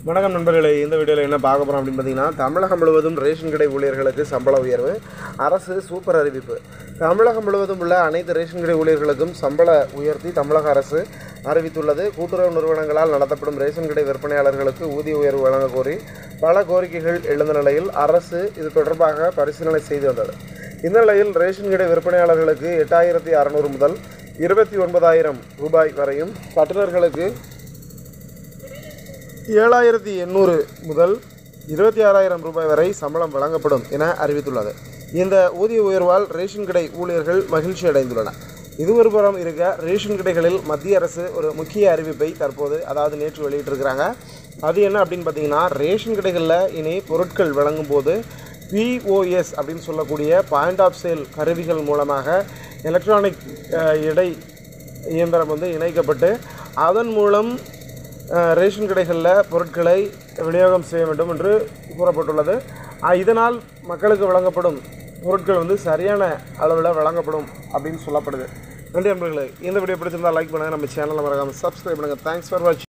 வணக்கம் நண்பர்களே இந்த வீடியோவில் என்ன பார்க்க போகிறோம் அப்படின்னு பார்த்தீங்கன்னா தமிழகம் முழுவதும் ரேஷன் கடை ஊழியர்களுக்கு சம்பள உயர்வு அரசு சூப்பர் அறிவிப்பு தமிழகம் முழுவதும் உள்ள அனைத்து ரேஷன் கடை ஊழியர்களுக்கும் சம்பள உயர்த்தி தமிழக அரசு அறிவித்துள்ளது கூட்டுறவு நிறுவனங்களால் நடத்தப்படும் ரேஷன் கடை விற்பனையாளர்களுக்கு ஊதிய உயர்வு வழங்க கோரி பல கோரிக்கைகள் எழுந்த நிலையில் அரசு இது தொடர்பாக பரிசீலனை செய்து வந்தது இந்த நிலையில் ரேஷன் கடை விற்பனையாளர்களுக்கு எட்டாயிரத்தி அறநூறு முதல் இருபத்தி ஒன்பதாயிரம் ரூபாய் வரையும் கட்டுநர்களுக்கு ஏழாயிரத்தி எண்ணூறு முதல் இருபத்தி ஆறாயிரம் ரூபாய் வரை சம்பளம் வழங்கப்படும் என அறிவித்துள்ளது இந்த ஊதிய உயர்வால் ரேஷன் கடை ஊழியர்கள் மகிழ்ச்சி அடைந்துள்ளனர் இது ஒரு புறம் இருக்க ரேஷன் கடைகளில் மத்திய அரசு ஒரு முக்கிய அறிவிப்பை தற்போது அதாவது நேற்று வெளியிட்டிருக்கிறாங்க அது என்ன அப்படின்னு பார்த்தீங்கன்னா ரேஷன் கடைகளில் இனி பொருட்கள் வழங்கும் போது பிஓஎஸ் அப்படின்னு சொல்லக்கூடிய பாயிண்ட் ஆஃப் சேல் கருவிகள் மூலமாக எலக்ட்ரானிக் அஹ், எடை இயந்திரம் வந்து இணைக்கப்பட்டு அதன் மூலம் அஹ், ரேஷன் கடைகளில் பொருட்களை விநியோகம் செய்ய வேண்டும் என்று கூறப்பட்டுள்ளது அஹ், இதனால் மக்களுக்கு வழங்கப்படும் பொருட்கள் வந்து சரியான அளவில் வழங்கப்படும் அப்படின்னு சொல்லப்படுது நன்றி நண்பர்களே இந்த வீடியோ பிடிச்சிருந்தால் லைக் பண்ணுங்கள் நம்ம சேனலை மறக்காமல் சப்ஸ்கிரைப் பண்ணுங்கள் தேங்க்ஸ் ஃபார் வாட்சிங்